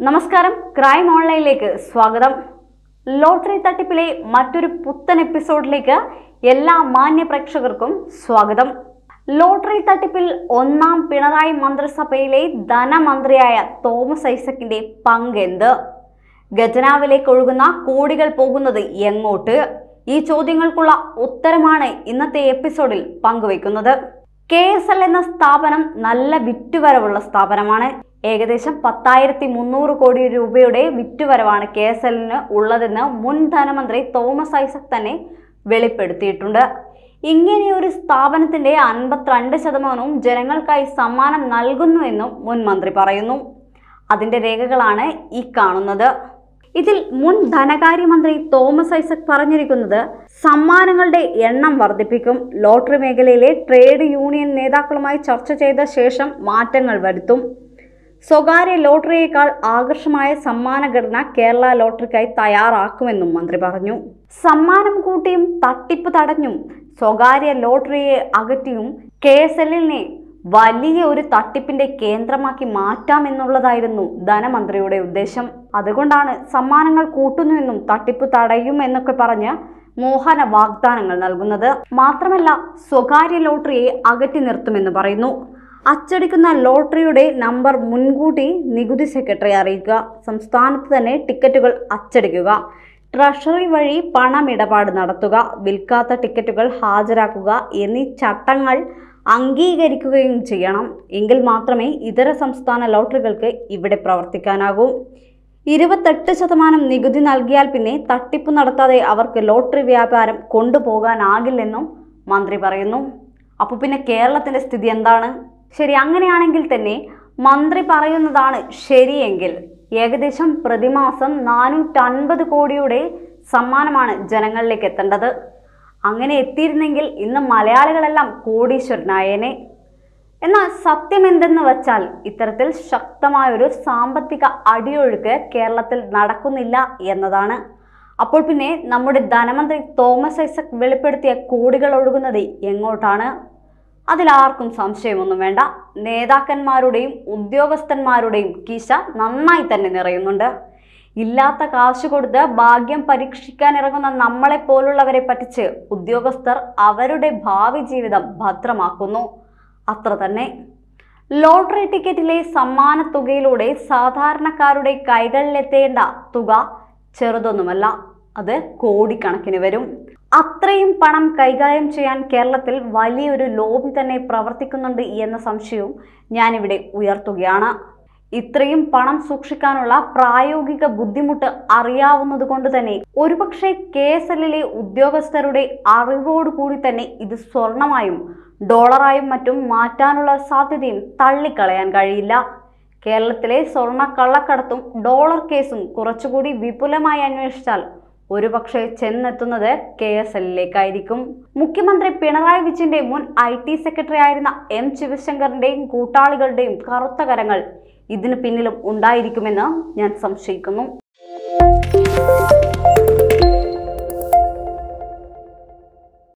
നമസ്കാരം ക്രൈം ഓൺലൈനിലേക്ക് സ്വാഗതം ലോട്ടറി തട്ടിപ്പിലെ മറ്റൊരു പുത്തൻ എപ്പിസോഡിലേക്ക് എല്ലാ മാന്യ പ്രേക്ഷകർക്കും സ്വാഗതം ലോട്ടറി തട്ടിപ്പിൽ ഒന്നാം പിണറായി മന്ത്രിസഭയിലെ ധനമന്ത്രിയായ തോമസ് ഐസക്കിന്റെ പങ്കെന്ത് ഖജനാവിലേക്ക് ഒഴുകുന്ന കോടികൾ പോകുന്നത് എങ്ങോട്ട് ഈ ചോദ്യങ്ങൾക്കുള്ള ഉത്തരമാണ് ഇന്നത്തെ എപ്പിസോഡിൽ പങ്കുവയ്ക്കുന്നത് കെ എസ് എൽ എന്ന സ്ഥാപനം നല്ല വിറ്റുവരവുള്ള സ്ഥാപനമാണ് ഏകദേശം പത്തായിരത്തി മുന്നൂറ് കോടി രൂപയുടെ വിറ്റുവരവാണ് കെ എസ് എല്ലിന് ഉള്ളതെന്ന് മുൻ ധനമന്ത്രി തോമസ് ഐസക് തന്നെ വെളിപ്പെടുത്തിയിട്ടുണ്ട് ഇങ്ങനെയൊരു സ്ഥാപനത്തിന്റെ അൻപത്തിരണ്ട് ശതമാനവും ജനങ്ങൾക്കായി സമ്മാനം നൽകുന്നു എന്നും മുൻ മന്ത്രി പറയുന്നു അതിന്റെ രേഖകളാണ് ഈ കാണുന്നത് ഇതിൽ മുൻ ധനകാര്യമന്ത്രി തോമസ് ഐസക് പറഞ്ഞിരിക്കുന്നത് സമ്മാനങ്ങളുടെ എണ്ണം വർദ്ധിപ്പിക്കും ലോട്ടറി മേഖലയിലെ ട്രേഡ് യൂണിയൻ നേതാക്കളുമായി ചർച്ച ചെയ്ത ശേഷം മാറ്റങ്ങൾ വരുത്തും സ്വകാര്യ ലോട്ടറിയേക്കാൾ ആകർഷമായ സമ്മാന ഘടന കേരള ലോട്ടറിക്കായി തയ്യാറാക്കുമെന്നും മന്ത്രി പറഞ്ഞു സമ്മാനം കൂട്ടിയും തട്ടിപ്പ് തടഞ്ഞും സ്വകാര്യ ലോട്ടറിയെ അകറ്റിയും കെ എസ് എല്ലിനെ വലിയ ഒരു തട്ടിപ്പിന്റെ കേന്ദ്രമാക്കി മാറ്റാമെന്നുള്ളതായിരുന്നു ധനമന്ത്രിയുടെ ഉദ്ദേശം അതുകൊണ്ടാണ് സമ്മാനങ്ങൾ കൂട്ടുന്നുവെന്നും തട്ടിപ്പ് തടയും എന്നൊക്കെ പറഞ്ഞ് മോഹന വാഗ്ദാനങ്ങൾ നൽകുന്നത് മാത്രമല്ല സ്വകാര്യ ലോട്ടറിയെ അകറ്റി നിർത്തുമെന്ന് പറയുന്നു അച്ചടിക്കുന്ന ലോട്ടറിയുടെ നമ്പർ മുൻകൂട്ടി നികുതി സെക്രട്ടറി അറിയിക്കുക സംസ്ഥാനത്ത് തന്നെ ടിക്കറ്റുകൾ അച്ചടിക്കുക ട്രഷറി വഴി പണമിടപാട് നടത്തുക വിൽക്കാത്ത ടിക്കറ്റുകൾ ഹാജരാക്കുക എന്നീ ചട്ടങ്ങൾ അംഗീകരിക്കുകയും ചെയ്യണം എങ്കിൽ മാത്രമേ ഇതര സംസ്ഥാന ലോട്ടറികൾക്ക് ഇവിടെ പ്രവർത്തിക്കാനാകൂ ഇരുപത്തെട്ട് ശതമാനം നികുതി നൽകിയാൽ പിന്നെ തട്ടിപ്പ് നടത്താതെ അവർക്ക് ലോട്ടറി വ്യാപാരം കൊണ്ടുപോകാനാകില്ലെന്നും മന്ത്രി പറയുന്നു അപ്പോൾ പിന്നെ കേരളത്തിന്റെ സ്ഥിതി എന്താണ് ശരി അങ്ങനെയാണെങ്കിൽ തന്നെ മന്ത്രി പറയുന്നതാണ് ശരിയെങ്കിൽ ഏകദേശം പ്രതിമാസം നാനൂറ്റൻപത് കോടിയുടെ സമ്മാനമാണ് ജനങ്ങളിലേക്ക് എത്തേണ്ടത് അങ്ങനെ എത്തിയിരുന്നെങ്കിൽ ഇന്ന് മലയാളികളെല്ലാം കോടീശ്വരനായേനെ എന്നാൽ സത്യം എന്തെന്ന് വച്ചാൽ ഇത്തരത്തിൽ ശക്തമായൊരു സാമ്പത്തിക അടിയൊഴുക്ക് കേരളത്തിൽ നടക്കുന്നില്ല എന്നതാണ് അപ്പോൾ പിന്നെ നമ്മുടെ ധനമന്ത്രി തോമസ് ഐസക് വെളിപ്പെടുത്തിയ കോടികൾ ഒഴുകുന്നത് എങ്ങോട്ടാണ് അതിലാർക്കും സംശയമൊന്നും വേണ്ട നേതാക്കന്മാരുടെയും ഉദ്യോഗസ്ഥന്മാരുടെയും കീശ നന്നായി തന്നെ നിറയുന്നുണ്ട് ഇല്ലാത്ത കാശ് കൊടുത്ത് ഭാഗ്യം പരീക്ഷിക്കാൻ ഇറങ്ങുന്ന നമ്മളെ പോലുള്ളവരെ പറ്റിച്ച് ഉദ്യോഗസ്ഥർ അവരുടെ ഭാവി ജീവിതം ഭദ്രമാക്കുന്നു അത്ര തന്നെ ലോട്ടറി ടിക്കറ്റിലെ സമ്മാന തുകയിലൂടെ സാധാരണക്കാരുടെ കൈകളിലെത്തേണ്ട തുക ചെറുതൊന്നുമല്ല അത് കോടിക്കണക്കിന് വരും അത്രയും പണം കൈകാര്യം ചെയ്യാൻ കേരളത്തിൽ വലിയൊരു ലോബി തന്നെ പ്രവർത്തിക്കുന്നുണ്ട് എന്ന സംശയവും ഞാനിവിടെ ഉയർത്തുകയാണ് ഇത്രയും പണം സൂക്ഷിക്കാനുള്ള പ്രായോഗിക ബുദ്ധിമുട്ട് അറിയാവുന്നത് കൊണ്ട് തന്നെ ഒരുപക്ഷെ കെ എസ് എല്ലിലെ ഉദ്യോഗസ്ഥരുടെ അറിവോടുകൂടി തന്നെ ഇത് സ്വർണമായും ഡോളറായും മറ്റും മാറ്റാനുള്ള സാധ്യതയും തള്ളിക്കളയാൻ കഴിയില്ല കേരളത്തിലെ സ്വർണ്ണ കള്ളക്കടത്തും ഡോളർ കേസും കുറച്ചുകൂടി വിപുലമായി അന്വേഷിച്ചാൽ ഒരുപക്ഷെ ചെന്നെത്തുന്നത് കെ എസ് എല്ലിലേക്കായിരിക്കും മുഖ്യമന്ത്രി പിണറായി വിജയന്റെ മുൻ ഐ ടി സെക്രട്ടറി ആയിരുന്ന എം ശിവശങ്കറിന്റെയും കൂട്ടാളികളുടെയും കറുത്ത കരങ്ങൾ ഇതിന് പിന്നിലും ഉണ്ടായിരിക്കുമെന്ന് ഞാൻ സംശയിക്കുന്നു